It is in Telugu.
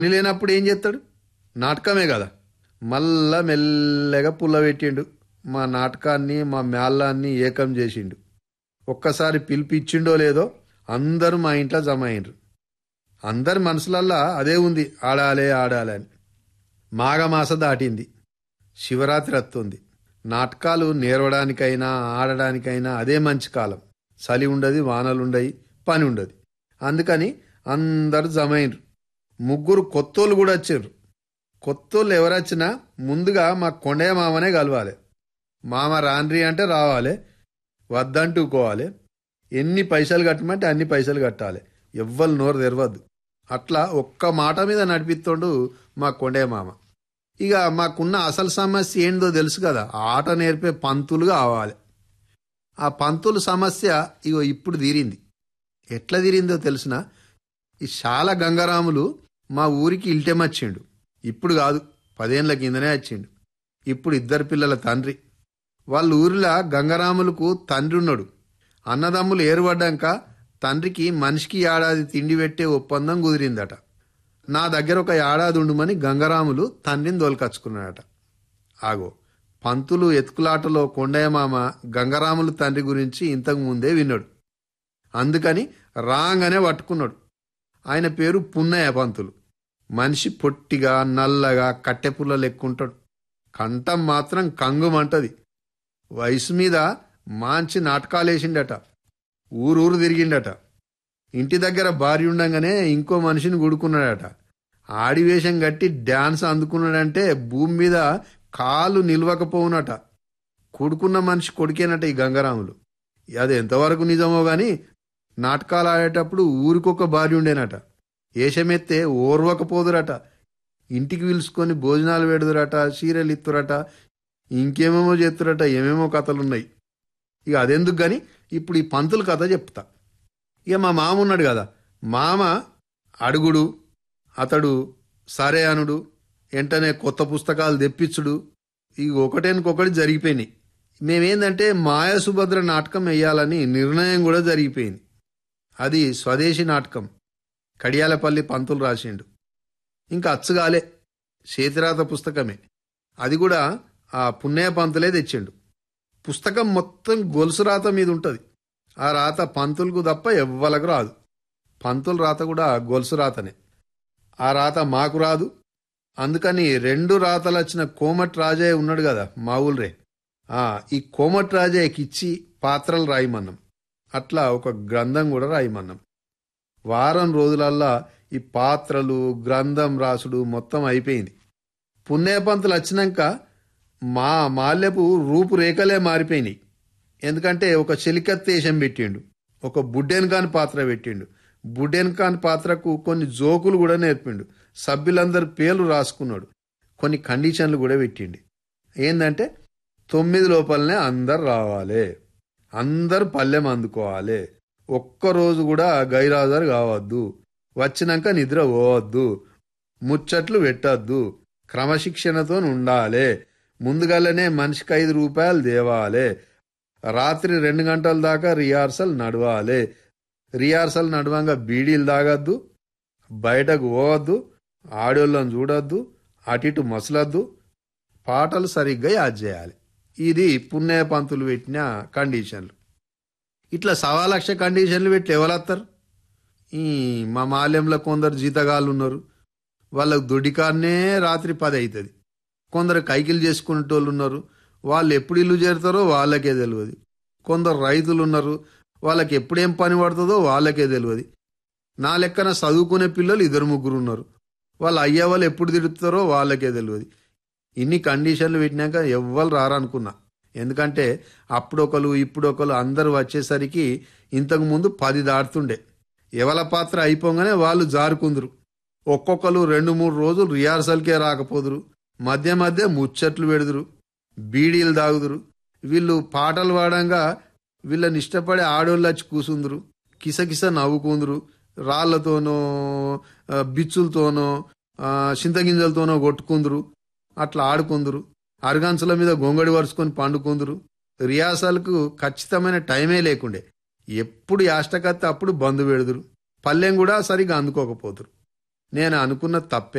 పని లేనప్పుడు ఏం చేస్తాడు నాటకమే కదా మళ్ళా మెల్లగా పుల్ల పెట్టిండు మా నాటకాన్ని మా మేళాన్ని ఏకం చేసిండు ఒక్కసారి పిలిపిచ్చిండో లేదో అందరూ మా ఇంట్లో జమ అయిండ్రు అందరి మనసులల్లా అదే ఉంది ఆడాలే ఆడాలి అని మాఘమాస దాటింది శివరాత్రి వస్తుంది నాటకాలు నేర్వడానికైనా ఆడడానికైనా అదే మంచి కాలం చలి ఉండదు వానలుండయి పని ఉండదు అందుకని అందరు జమైండ్రు ముగ్గురు కొత్తోళ్ళు కూడా వచ్చారు కొత్తోళ్ళు ఎవరొచ్చినా ముందుగా మా కొండయ్య మామనే కలవాలి మామ రాన్రి అంటే రావాలి వద్దంటూకోవాలి ఎన్ని పైసలు కట్టమంటే అన్ని పైసలు కట్టాలి ఎవ్వరు నోరు తెరవద్దు అట్లా ఒక్క మాట మీద నడిపిస్తుండు మా కొండయ్య మామ ఇక మాకున్న అసలు సమస్య ఏందో తెలుసు కదా ఆట నేర్పే పంతులు కావాలి ఆ పంతులు సమస్య ఇగో ఇప్పుడు తీరింది ఎట్లా తీరిందో తెలిసిన ఈ శాల గంగారాములు మా ఊరికి ఇల్టెమొచ్చిండు ఇప్పుడు కాదు పదేళ్ల కిందనే వచ్చిండు ఇప్పుడు ఇద్దరు పిల్లల తండ్రి వాళ్ళ ఊరిలో గంగారాములకు తండ్రి ఉన్నాడు అన్నదమ్ములు ఏర్పడ్డాక తండ్రికి మనిషికి ఏడాది తిండి పెట్టే ఒప్పందం కుదిరిందట నా దగ్గర ఒక ఏడాది ఉండుమని గంగరాములు తండ్రిని దోలుకచ్చుకున్నాడట ఆగో పంతులు ఎత్తుకులాటలో కొండయ్య మామ గంగరాములు తండ్రి గురించి ఇంతకు ముందే విన్నాడు అందుకని రాంగనే పట్టుకున్నాడు ఆయన పేరు పున్నయ్య పంతులు మనిషి పొట్టిగా నల్లగా కట్టెపుల్ల లెక్కుంటాడు కంఠం మాత్రం కంగుమంటది వయసు మీద మాంచి నాటకాలేసిండట ఊరూరు తిరిగిండట ఇంటి దగ్గర భార్య ఉండంగానే ఇంకో మనిషిని గుడుకున్నాడట ఆడివేషం కట్టి డాన్స్ అందుకున్నాడంటే భూమి మీద కాలు నిలవకపోవునట కొడుకున్న మనిషి కొడుకేనట ఈ గంగరాములు అది ఎంతవరకు నిజమో గాని నాటకాలు ఆడేటప్పుడు ఊరికొక భార్య ఉండేనట ఏషమెత్తే ఓర్వకపోదురట ఇంటికి పిలుచుకొని భోజనాలు పెడుదురట చీరలు ఇత్తురట ఇంకేమేమో చేస్తురట ఏమేమో కథలున్నాయి ఇక అదెందుకు గాని ఇప్పుడు ఈ పంతుల కథ చెప్తా ఇక మా మామ ఉన్నాడు కదా మామ అడుగుడు అతడు సరే అనుడు వెంటనే కొత్త పుస్తకాలు తెప్పించుడు ఇక ఒకటేనికొకటి జరిగిపోయినాయి మేమేందంటే మాయ సుభద్ర నాటకం వేయాలని నిర్ణయం కూడా జరిగిపోయింది అది స్వదేశీ నాటకం కడియాలపల్లి పంతులు రాసిండు ఇంకా అచ్చుగాలే చేతిరాత పుస్తకమే అది కూడా ఆ పున్నయ్య పంతులే తెచ్చిండు పుస్తకం మొత్తం గొలుసు రాత మీద ఉంటుంది ఆ రాత పంతులకు తప్ప ఎవ్వలకు రాదు పంతుల రాత కూడా గొలుసు రాతనే ఆ రాత మాకు రాదు అందుకని రెండు రాతలు వచ్చిన కోమట్ రాజయ్య ఉన్నాడు కదా మా ఊళ్ళే ఆ ఈ కోమట్ రాజయ్యకి ఇచ్చి పాత్రలు రాయమన్నాం అట్లా ఒక గ్రంథం కూడా రాయమన్నాం వారం రోజులల్లా ఈ పాత్రలు గ్రంథం రాసుడు మొత్తం అయిపోయింది పుణ్యపంతులు వచ్చినాక మా మాల్యపు రూపురేఖలే మారిపోయినాయి ఎందుకంటే ఒక చెలికత్తేషం పెట్టిండు ఒక బుడ్డెన్ ఖాన్ పాత్ర పెట్టిండు బుడ్డెన్ ఖాన్ పాత్రకు కొన్ని జోకులు కూడా నేర్పిండు సభ్యులందరి పేర్లు రాసుకున్నాడు కొన్ని కండిషన్లు కూడా పెట్టిండు ఏంటంటే తొమ్మిది లోపలనే అందరు రావాలి అందరు పల్లెం అందుకోవాలి ఒక్కరోజు కూడా గైరాజర్ కావద్దు వచ్చినాక నిద్ర పోవద్దు ముచ్చట్లు పెట్టద్దు క్రమశిక్షణతో ఉండాలి ముందుగానే మనిషికి ఐదు రూపాయలు దేవాలి రాత్రి రెండు గంటల దాకా రిహార్సల్ నడవాలి రిహార్సల్ నడవంగా బీడీలు తాగద్దు బయటకు పోవద్దు ఆడోళ్ళని చూడొద్దు అటు ఇటు మసలద్దు పాటలు సరిగ్గా యాద్ చేయాలి ఇది పుణ్య పంతులు పెట్టిన కండిషన్లు ఇట్లా సవా లక్ష కండిషన్లు పెట్టి ఎవరత్తారు ఈ మా మాల్యంలో కొందరు జీతగాళ్ళు ఉన్నారు వాళ్ళకు దొడ్డికాన్నే రాత్రి పది అవుతుంది కొందరు కైకిలు చేసుకునేటోళ్ళు ఉన్నారు వాళ్ళు ఎప్పుడు ఇల్లు చేరుతారో వాళ్ళకే తెలియదు కొందరు రైతులు ఉన్నారు వాళ్ళకి ఎప్పుడేం పని పడుతుందో వాళ్ళకే తెలియదు నా లెక్కన చదువుకునే పిల్లలు ఇద్దరు ముగ్గురు ఉన్నారు వాళ్ళ అయ్యే వాళ్ళు ఎప్పుడు తిరుగుతారో వాళ్ళకే తెలియదు ఇన్ని కండిషన్లు పెట్టినాక ఎవ్వరు రారనుకున్నా ఎందుకంటే అప్పుడొకరు ఇప్పుడొకరు అందరూ వచ్చేసరికి ఇంతకు ముందు పది దాటుతుండే ఎవల పాత్ర అయిపోగానే వాళ్ళు జారుకుందరు ఒక్కొక్కరు రెండు మూడు రోజులు రిహార్సల్కే రాకపోదురు మధ్య మధ్య ముచ్చట్లు పెడుదురు బీడీలు తాగుదురు వీళ్ళు పాటలు పాడంగా వీళ్ళని ఇష్టపడే ఆడోళ్ళు వచ్చి కూసుందరు కిసకిస నవ్వుకుందరు రాళ్లతోనో ఆ, బిచ్చులతోనో ఆ, చింతగింజలతోనో కొట్టుకుందరు అట్లా ఆడుకుందరు అరగంచుల మీద గొంగడి వరుసుకొని పండుకుందరు రియాసాలకు ఖచ్చితమైన టైమే లేకుండే ఎప్పుడు యాష్టకత్తి అప్పుడు బంధు పెడుదురు పల్లెం కూడా సరిగా అందుకోకపోతురు నేను అనుకున్న తప్పే